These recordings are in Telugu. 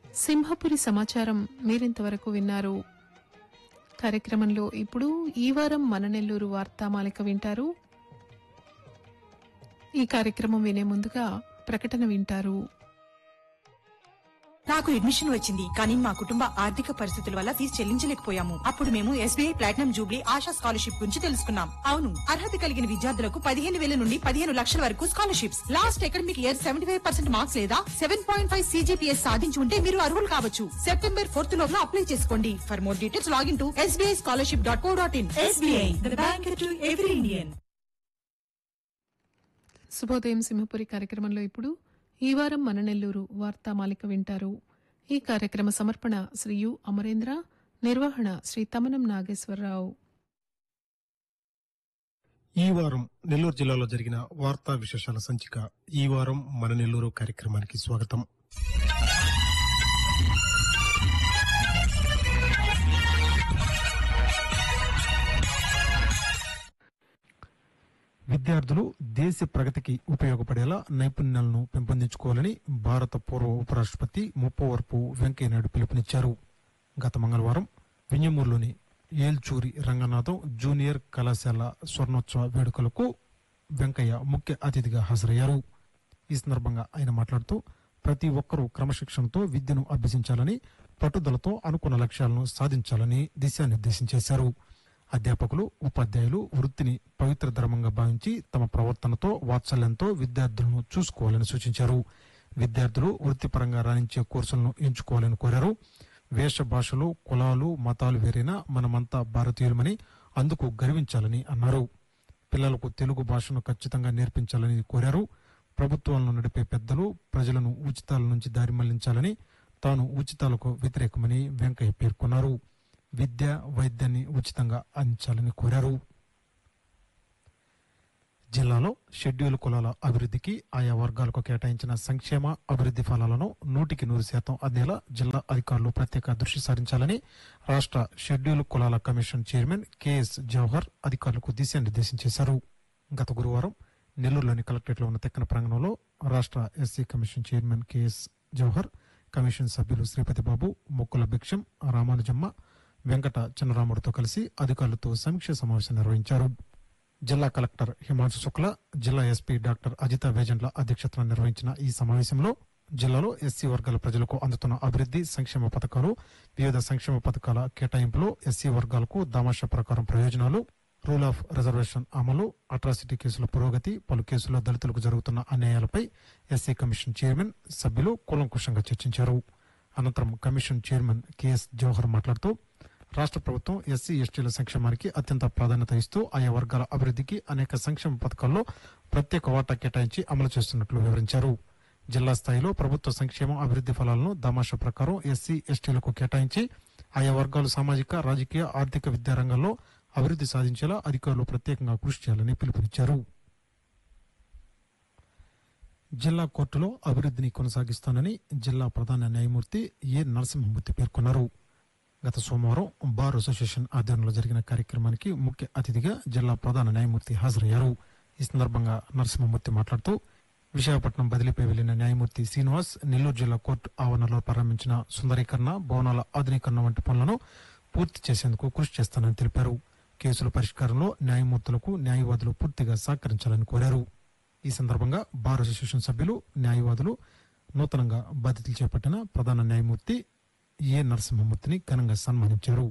సింహపురి సమాచారం మీరింతవరకు విన్నారు కార్యక్రమంలో ఇప్పుడు ఈ వారం మన నెల్లూరు వార్తామాలిక వింటారు ఈ కార్యక్రమం వినే ముందుగా ప్రకటన వింటారు నాకు అడ్మిషన్ వచ్చింది కానీ మా కుటుంబ ఆర్థిక పరిస్థితుల వల్ల ఫీజు చెల్లించలేకపోయాము అప్పుడు మేము SBI platinum jubilee Asha scholarship గురించి తెలుసుకున్నాం అవును అర్హత కలిగిన విద్యార్థులకు పదిహేను వేల నుండి పదిహేను లక్షల వరకు scholarships last academic year seventy five percent marks లేదా సెవెన్ పాయింట్ ఫైవ్ సీజీపీఎస్ సాధించి ఉంటే మీరు అర్హులు కావచ్చు సెప్టెంబర్ ఫోర్త్ లోపల అప్లై చేసుకోండి for more details login to SBI scholarship dot co dot in SBI bank to every Indian శుభోదయం సింహపురి కార్యక్రమంలో ఇప్పుడు ఈ వారం మన నెల్లూరు వార్తామాలిక వింటారు ఈ కార్యక్రమ సమర్పణ శ్రీ యు అమరేంద్ర నిర్వహణ శ్రీ తమనం నాగేశ్వరరావు ఈ వారం నెల్లూరు జిల్లాలో జరిగిన వార్తా విశేషాల సంచిక ఈ వారం మన నెల్లూరు కార్యక్రమానికి స్వాగతం విద్యార్థులు దేశ ప్రగతికి ఉపయోగపడేలా నైపుణ్యాలను పెంపొందించుకోవాలని భారత పూర్వ ఉపరాష్ట్రపతి ముప్పవరపు వెంకయ్యనాయుడు పిలుపునిచ్చారు గత మంగళవారం వింజమూరులోని ఏల్చూరి రంగనాథం జూనియర్ కళాశాల స్వర్ణోత్సవ వేడుకలకు వెంకయ్య ముఖ్య అతిథిగా హాజరయ్యారు ఈ సందర్భంగా ఆయన మాట్లాడుతూ ప్రతి ఒక్కరూ క్రమశిక్షణతో విద్యను అభ్యసించాలని పట్టుదలతో అనుకున్న లక్ష్యాలను సాధించాలని దిశానిర్దేశం చేశారు అధ్యాపకులు ఉపాధ్యాయులు వృత్తిని పవిత్ర ధర్మంగా భావించి తమ ప్రవర్తనతో వాత్సల్యంతో విద్యార్థులను చూసుకోవాలని సూచించారు విద్యార్థులు వృత్తిపరంగా రాణించే కోర్సులను ఎంచుకోవాలని కోరారు వేష భాషలు కులాలు మతాలు వేరైనా మనమంతా భారతీయులమని అందుకు గర్వించాలని అన్నారు పిల్లలకు తెలుగు భాషను ఖచ్చితంగా నేర్పించాలని కోరారు ప్రభుత్వాలను నడిపే పెద్దలు ప్రజలను ఉచితాల నుంచి దారి మళ్లించాలని తాను ఉచితాలకు వ్యతిరేకమని వెంకయ్య పేర్కొన్నారు విద్య వైద్యాన్ని ఉచితంగా అందించాలని కోరారు జిల్లాలో షెడ్యూల్ కులాల అభివృద్ధికి ఆయా వర్గాలకు కేటాయించిన సంక్షేమ అభివృద్ధి ఫలాలను నూటికి నూరు శాతం అందేలా జిల్లా అధికారులు ప్రత్యేక దృష్టి సారించాలని రాష్ట్ర షెడ్యూల్ కులాల కమిషన్ చైర్మన్ కెఎస్ జవహర్ అధికారులకు దిశానిర్దేశం చేశారు గత గురువారం నెల్లూరులోని కలెక్టరేట్లో ఉన్న తెక్కన ప్రాంగణంలో రాష్ట్ర SC commission chairman KS Jawahar commission సభ్యులు శ్రీపతి బాబు మొక్కుల భిక్షం రామానుజమ్మ వెంకట చిన్నరాముడితో కలిసి అధికారులతో సమీక్ష సమావేశం నిర్వహించారు జిల్లా కలెక్టర్ హిమాంశు శుక్ల జిల్లా ఎస్పీ డాక్టర్ అజిత వేజండ్ల అధ్యక్షతన నిర్వహించిన ఈ సమావేశంలో జిల్లాలో ఎస్సీ వర్గాల ప్రజలకు అందుతున్న అభివృద్ధి సంక్షేమ పథకాలు వివిధ సంక్షేమ పథకాల కేటాయింపులు ఎస్సీ వర్గాలకు దామాషా ప్రకారం ప్రయోజనాలు రూల్ ఆఫ్ రిజర్వేషన్ అమలు అట్రాసిటీ కేసుల పురోగతి పలు కేసుల్లో దళితులకు జరుగుతున్న అన్యాయాలపై ఎస్సీ కమిషన్ చైర్మన్ సభ్యులు కూలంకుషంగా చర్చించారు అనంతరం కమిషన్ చైర్మన్ కెఎస్ జవహర్ మాట్లాడుతూ రాష్ట్ర ప్రభుత్వం ఎస్సీ ఎస్టీల సంక్షేమానికి అత్యంత ప్రాధాన్యత ఇస్తూ ఆయా వర్గాల అభివృద్ధికి అనేక సంక్షేమ పథకాల్లో ప్రత్యేక వాటా కేటాయించి అమలు చేస్తున్నట్లు వివరించారు జిల్లా స్థాయిలో ప్రభుత్వ సంక్షేమ అభివృద్ధి ఫలాలను దామాషా ప్రకారం ఎస్సీ ఎస్టీలకు కేటాయించి ఆయా వర్గాలు సామాజిక రాజకీయ ఆర్థిక విద్యా రంగాల్లో అభివృద్ధి సాధించేలా అధికారులు ప్రత్యేకంగా కృషి చేయాలని పిలుపునిచ్చారు జిల్లా కోర్టులో అభివృద్ధిని కొనసాగిస్తానని జిల్లా ప్రధాన న్యాయమూర్తి ఏ నరసింహమూర్తి పేర్కొన్నారు గత సోమవారం బార్ అసోసియేషన్ ఆధ్వర్యంలో జరిగిన కార్యక్రమానికి ముఖ్య అతిథిగా జిల్లా ప్రధాన న్యాయమూర్తి హాజరయ్యారు ఈ సందర్భంగా నరసింహమూర్తి మాట్లాడుతూ విశాఖపట్నం బదిలీపై వెళ్లిన న్యాయమూర్తి శ్రీనివాస్ నెల్లూరు జిల్లా కోర్టు ఆవరణలో ప్రారంభించిన సుందరీకరణ భవనాల ఆధునీకరణ వంటి పనులను పూర్తి చేసేందుకు కృషి చేస్తానని తెలిపారు కేసుల పరిష్కారంలో న్యాయమూర్తులకు న్యాయవాదులు పూర్తిగా సహకరించాలని కోరారు ఈ సందర్భంగా బార్ అసోసియేషన్ సభ్యులు న్యాయవాదులు నూతనంగా బాధ్యతలు చేపట్టిన ప్రధాన న్యాయమూర్తి ఏ నరసింహమూర్తిని ఘనంగా సన్మానించారు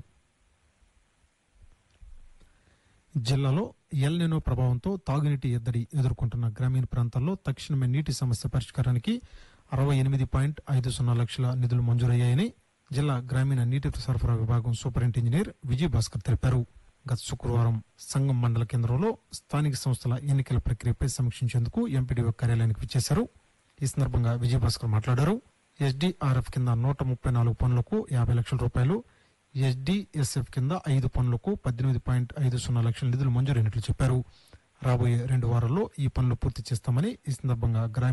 జిల్లాలో ఎల్నెనో ప్రభావంతో తాగునీటి ఎద్దడి ఎదుర్కొంటున్న గ్రామీణ ప్రాంతాల్లో తక్షణమే నీటి సమస్య పరిష్కారానికి అరవై ఎనిమిది పాయింట్ ఐదు సున్నా లక్షల నిధులు మంజూరయ్యాయని జిల్లా గ్రామీణ నీటి సరఫరా విభాగం సూపరింట్ ఇంజనీర్ విజయ్ భాస్కర్ తెలిపారు గత శుక్రవారం సంగం మండల కేంద్రంలో స్థానిక సంస్థల ఎన్నికల ప్రక్రియపై సమీక్షించేందుకు ఎంపీడీఓ కార్యాలయానికి విచ్చేశారు ఈ సందర్భంగా విజయ్ భాస్కర్ మాట్లాడారు ఎస్డీఆర్ఎఫ్ కింద నూట ముప్పై నాలుగు పనులకు యాభై లక్షల రూపాయలు ఎస్డీఎస్ఎఫ్ కింద ఐదు పనులకు పద్దెనిమిది పాయింట్ ఐదు సున్నా లక్షల నిధులు మంజూరైనట్లు చెప్పారు రాబోయే రెండు వారాల్లో ఈ పనులు పూర్తి చేస్తామని ఈ సందర్భంగా గ్రామీణ